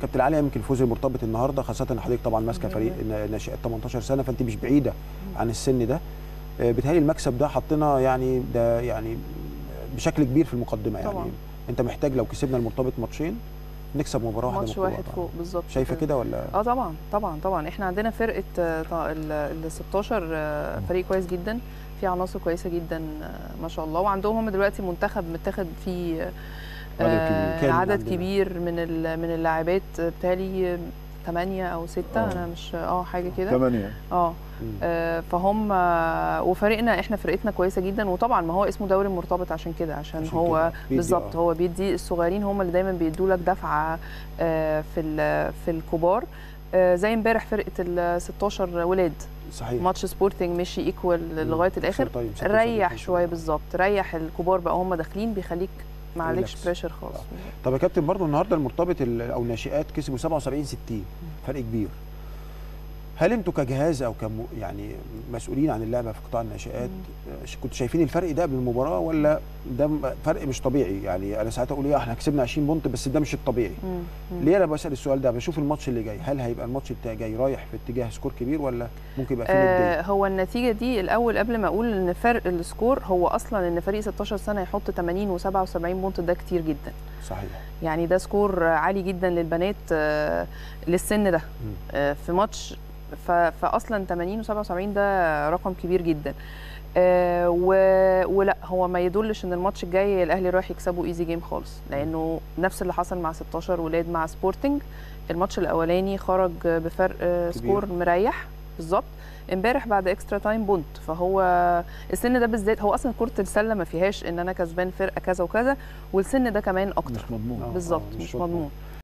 كابتن علي يمكن الفوز المرتبط النهارده خاصه ان حضرتك طبعا ماسكه فريق ناشئات 18 سنه فانت مش بعيده عن السن ده آه، بيتهيألي المكسب ده حطينا يعني ده يعني بشكل كبير في المقدمه يعني طبعاً. انت محتاج لو كسبنا المرتبط ماتشين نكسب مباراه واحده ماتش من واحد الكبار. فوق بالظبط شايفه كده ولا اه طبعا طبعا طبعا احنا عندنا فرقه آه، طا- ال ال 16 آه، فريق كويس جدا في عناصر كويسه جدا آه، ما شاء الله وعندهم هم دلوقتي منتخب متاخد فيه آه، عدد كبير. كام عدد عندنا؟ كبير من ال- من اللاعبات آه، بالتالي ثمانية أو ستة آه. أنا مش اه حاجة كده ثمانية اه مم. آه، فهم آه، وفريقنا احنا فرقتنا كويسه جدا وطبعا ما هو اسمه دوري مرتبط عشان كده عشان, عشان هو كده. بيدي بالظبط آه. هو بيدي الصغيرين هم اللي دايما بيدوا لك دفعه آه، في ال- في الكبار آه، زي امبارح فرقه ال 16 ولاد صحيح ماتش سبورتنج مشي ايكوال لغايه الاخر طيب، 16 ريح خمسة. شويه بالظبط ريح الكبار بقى هم داخلين بيخليك ما عليكش ريلاكس. بريشر خالص طب يا كابتن برضو النهارده المرتبط ال- او الناشئات كسبوا 77 60 فرق كبير هل انتوا كجهاز او كم يعني مسؤولين عن اللعبه في قطاع الناشئات آه، كنتوا شايفين الفرق ده قبل المباراه ولا ده م- فرق مش طبيعي يعني انا ساعات اقول ايه احنا كسبنا 20 بونت بس ده مش الطبيعي مم. مم. ليه انا بسال السؤال ده بشوف الماتش اللي جاي هل هيبقى الماتش بتاعي جاي رايح في اتجاه سكور كبير ولا ممكن يبقى فيه آه نديه هو النتيجه دي الاول قبل ما اقول ان فرق السكور هو اصلا ان فريق 16 سنه يحط 80 و77 بونت ده كتير جدا صحيح يعني ده سكور عالي جدا للبنات آه، للسن ده آه، في ماتش ف- فاصلا 80 و77 ده رقم كبير جدا آه، و- ولا هو ما يدلش ان الماتش الجاي الاهلي رايح يكسبوا ايزي جيم خالص لانه نفس اللي حصل مع 16 ولاد مع سبورتنج الماتش الاولاني خرج بفرق آه، كبير. سكور مريح بالظبط امبارح بعد اكسترا تايم بونت فهو السن ده بالذات هو اصلا كره السله ما فيهاش ان انا كسبان فرقه كذا وكذا والسن ده كمان اكتر مش مضمون آه، بالظبط آه، مش مضمون. مضمون